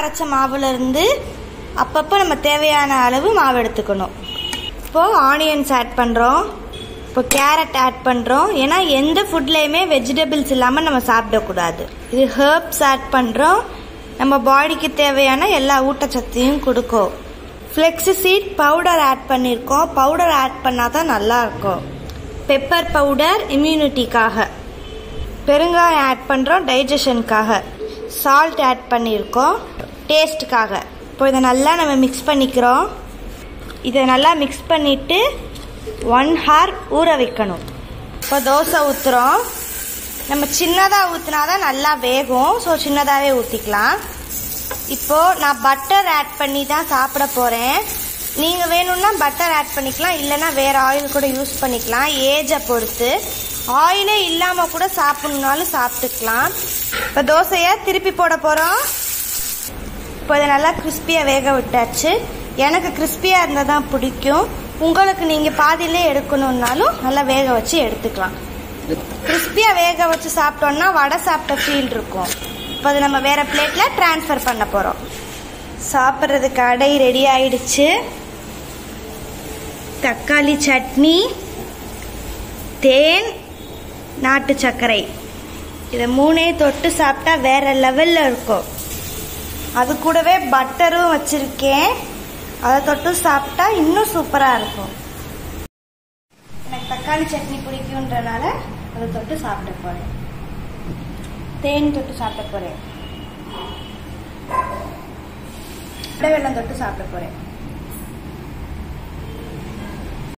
அரைச்ச மாவுல இருந்து அப்பப்போ நம்ம தேவையான அளவு மாவு எடுத்துக்கணும் இப்போது ஆனியன்ஸ் ஆட் பண்ணுறோம் இப்போ கேரட் ஆட் பண்ணுறோம் ஏன்னா எந்த ஃபுட்லேயுமே வெஜிடபிள்ஸ் இல்லாமல் நம்ம சாப்பிடக்கூடாது இது ஹர்ப்ஸ் ஆட் பண்ணுறோம் நம்ம பாடிக்கு தேவையான எல்லா ஊட்டச்சத்தையும் கொடுக்கும் ஃப்ளெக்ஸி சீட் பவுடர் ஆட் பண்ணியிருக்கோம் பவுடர் ஆட் பண்ணால் தான் நல்லாயிருக்கும் பெப்பர் பவுடர் இம்யூனிட்டிக்காக பெருங்காயம் ஆட் பண்ணுறோம் டைஜஷனுக்காக சால்ட் ஆட் பண்ணியிருக்கோம் டேஸ்ட்டுக்காக இப்போ இதை நல்லா நம்ம மிக்ஸ் பண்ணிக்கிறோம் இதை நல்லா மிக்ஸ் பண்ணிவிட்டு ஒன் ஹார் ஊற வைக்கணும் இப்போ தோசை ஊற்றுறோம் நம்ம சின்னதாக ஊற்றினா தான் நல்லா வேகும் ஸோ சின்னதாகவே ஊற்றிக்கலாம் இப்போது நான் பட்டர் ஆட் பண்ணி தான் சாப்பிட போகிறேன் நீங்கள் வேணும்னா பட்டர் ஆட் பண்ணிக்கலாம் இல்லைன்னா வேறு ஆயில் கூட யூஸ் பண்ணிக்கலாம் ஏஜை பொறுத்து ஆயிலே இல்லாமல் கூட சாப்பிட்ணுனாலும் சாப்பிட்டுக்கலாம் இப்போ தோசையை திருப்பி போட போகிறோம் இப்போ இதை நல்லா கிறிஸ்பியாக வேக விட்டாச்சு எனக்கு கிறிஸ்பியாக இருந்தால் தான் பிடிக்கும் உங்களுக்கு நீங்கள் பாதியிலே எடுக்கணுன்னாலும் நல்லா வேக வச்சு எடுத்துக்கலாம் கிறிஸ்பியாக வேக வச்சு சாப்பிட்டோன்னா வடை சாப்பிட்ட ஃபீல் இருக்கும் இப்போ அதை நம்ம வேறு பிளேட்டில் ட்ரான்ஸ்ஃபர் பண்ண போகிறோம் சாப்பிட்றதுக்கு அடை ரெடி ஆயிடுச்சு தக்காளி சட்னி தேன் நாட்டு சர்க்கரை இதை மூணே தொட்டு சாப்பிட்டா வேற லெவலில் இருக்கும் அது கூடவே பட்டரும் வச்சுருக்கேன் அதை தொட்டு சாப்பிட்டா இன்னும் சூப்பராக இருக்கும் எனக்கு தக்காளி சட்னி பிடிக்குன்றனால அதை தொட்டு சாப்பிட போகிறேன் தேன் தொட்டு சாப்பிட போகிறேன் வெள்ளம் தொட்டு சாப்பிட போகிறேன்